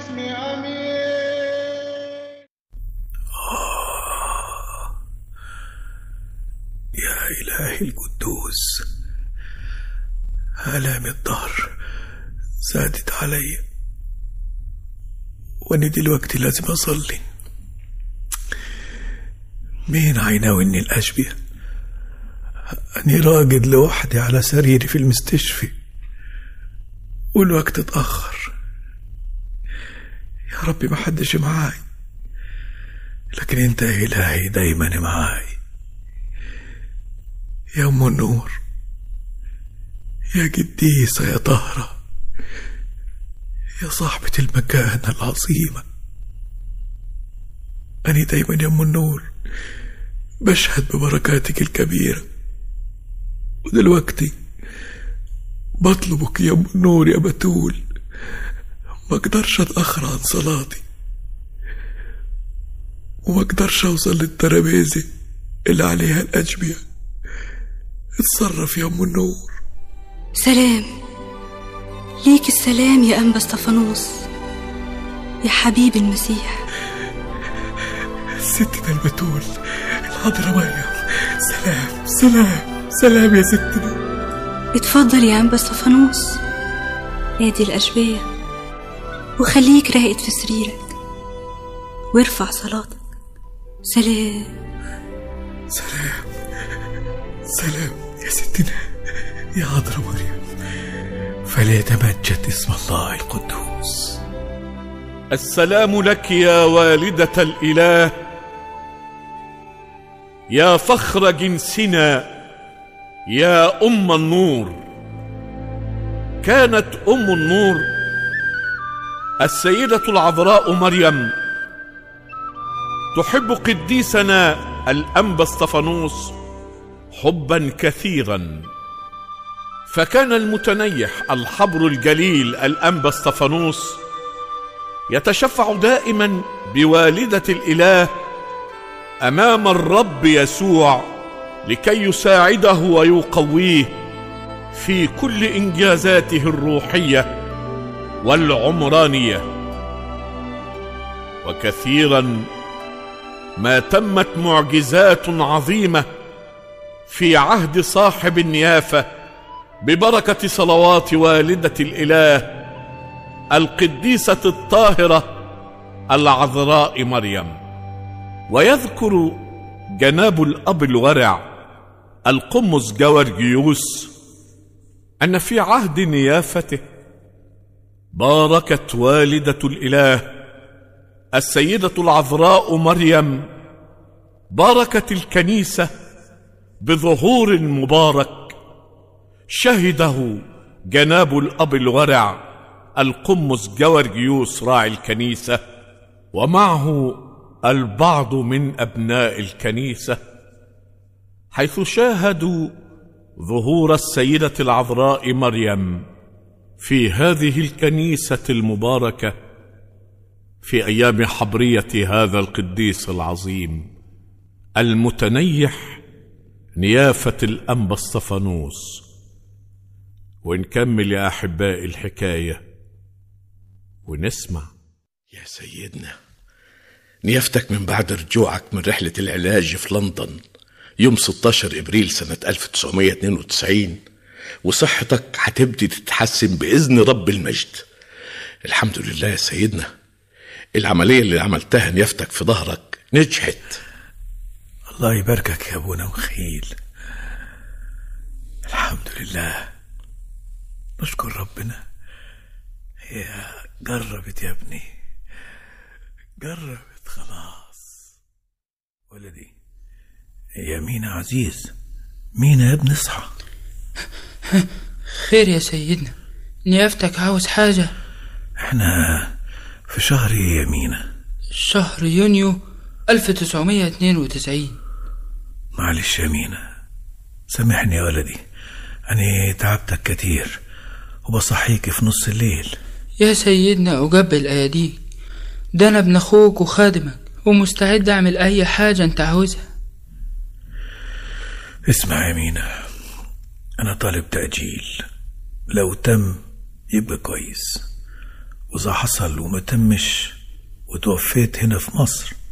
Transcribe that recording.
باسم أمين يا إلهي القدوس آلام الظهر زادت علي وأنا دلوقتي لازم أصلي مين عيناوني الأشبه أني راقد لوحدي على سريري في المستشفى والوقت اتأخر يا ربي ما حدش معاي لكن انت يا إلهي دايما معاي يا أم النور يا قديسة يا طهرة يا صاحبة المكانة العظيمة أنا دايما يا أم النور بشهد ببركاتك الكبيرة ودلوقتي بطلبك يا أم النور يا بتول ما اقدرش اتأخر عن صلاتي وما اقدرش اوصل للترابيزة اللي عليها الأجبية اتصرف يا أم النور سلام ليك السلام يا أنبا استفانوس يا حبيب المسيح ستنا البتول الحضرة مريم سلام سلام سلام يا ستنا اتفضل يا أنبا استفانوس نادي الأشبية وخليك راقد في سريرك وارفع صلاتك سلام سلام سلام يا ستنا يا عذراء مريم فليتمجد اسم الله القدوس السلام لك يا والدة الإله يا فخر جنسنا يا أم النور كانت أم النور السيدة العذراء مريم تحب قديسنا الأنبا اسطفانوس حبا كثيرا فكان المتنيح الحبر الجليل الأنبا اسطفانوس يتشفع دائما بوالدة الإله أمام الرب يسوع لكي يساعده ويقويه في كل إنجازاته الروحية والعمرانية وكثيرا ما تمت معجزات عظيمة في عهد صاحب النيافة ببركة صلوات والدة الإله القديسة الطاهرة العذراء مريم ويذكر جناب الأب الورع القمص جورجيوس أن في عهد نيافته باركت والدة الإله السيدة العذراء مريم باركت الكنيسة بظهور مبارك شهده جناب الأب الورع القمص جورجيوس راعي الكنيسة ومعه البعض من أبناء الكنيسة حيث شاهدوا ظهور السيدة العذراء مريم في هذه الكنيسة المباركة في أيام حبرية هذا القديس العظيم المتنيح نيافة الأنبا اسطفانوس ونكمل يا أحبائي الحكاية ونسمع يا سيدنا نيافتك من بعد رجوعك من رحلة العلاج في لندن يوم 16 إبريل سنة 1992 وصحتك هتبدي تتحسن بإذن رب المجد الحمد لله يا سيدنا العملية اللي عملتها نيافتك في ظهرك نجحت الله يباركك يا أبونا مخيل الحمد لله نشكر ربنا هي جربت يا ابني جربت خلاص ولدي يا مينا عزيز مينا يا ابن اصحى خير يا سيدنا نيافتك عاوز حاجة احنا في شهر ايه يا مينا شهر يونيو 1992 معلش يا مينا سامحني يا ولدي أنا تعبتك كتير وبصحيك في نص الليل يا سيدنا أقبل أيديك ده أنا ابن أخوك وخادمك ومستعد أعمل أي حاجة أنت عاوزها اسمع يا مينا أنا طالب تأجيل لو تم يبقى كويس وإذا حصل وما تمش وتوفيت هنا في مصر